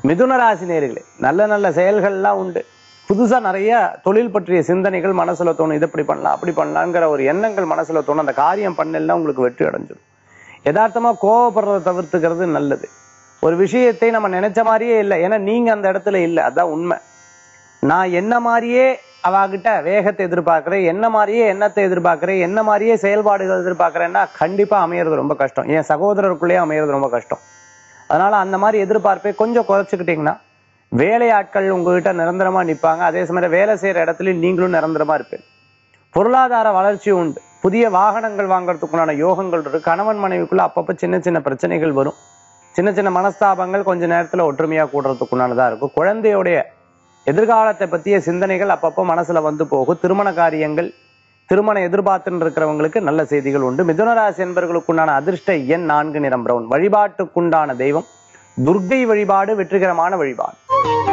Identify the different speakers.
Speaker 1: மிதுன ராசி நேர்களே நல்ல நல்ல செயல்கள்லாம் உண்டு புதுசா நிறைய தொழில் பற்றிய சிந்தனைகள் மனசுல தோணும் இது இப்படி பண்ணலாம் அப்படி பண்ணலாங்கிற ஒரு எண்ணங்கள் மனசுல தோணும் அந்த காரியம் பண்ணலாம் உங்களுக்கு வெற்றி அடைஞ்சிடும் யதார்த்தமா கோவப்படுறதை தவிர்த்துக்கிறது நல்லது ஒரு விஷயத்தை நம்ம நினைச்ச மாதிரியே இல்லை ஏன்னா நீங்க அந்த இடத்துல இல்லை அதான் உண்மை நான் என்ன மாதிரியே அவகிட்ட வேகத்தை எதிர்பார்க்கிறேன் என்ன மாதிரியே எண்ணத்தை எதிர்பார்க்கிறேன் என்ன மாதிரியே செயல்பாடுகள் எதிர்பார்க்கிறேன்னா கண்டிப்பா அமையறது ரொம்ப கஷ்டம் என் சகோதரருக்குள்ளேயே அமையறது ரொம்ப கஷ்டம் அதனால அந்த மாதிரி எதிர்பார்ப்பை கொஞ்சம் குறைச்சிக்கிட்டீங்கன்னா வேலையாட்கள் உங்ககிட்ட நிரந்தரமா நிப்பாங்க அதே சமயம் வேலை செய்யற இடத்துல நீங்களும் நிரந்தரமா இருப்பீங்க பொருளாதார வளர்ச்சி உண்டு புதிய வாகனங்கள் வாங்குறதுக்குண்டான யோகங்கள் இருக்கு கணவன் மனைவிக்குள்ள அப்பப்போ சின்ன சின்ன பிரச்சனைகள் வரும் சின்ன சின்ன மனஸ்தாபங்கள் கொஞ்ச நேரத்துல ஒற்றுமையா கூடுறதுக்குண்டானதா இருக்கும் குழந்தையுடைய எதிர்காலத்தை பற்றிய சிந்தனைகள் அப்பப்போ மனசுல வந்து போகும் திருமண காரியங்கள் திருமணம் எதிர்பார்த்துன்னு இருக்கிறவங்களுக்கு நல்ல செய்திகள் உண்டு மிதுனராசி என்பவர்களுக்குண்டான அதிர்ஷ்ட எண் நான்கு நிறம் பிரவுன் வழிபாட்டுக்குண்டான தெய்வம் துர்க்கை வழிபாடு வெற்றிகரமான வழிபாடு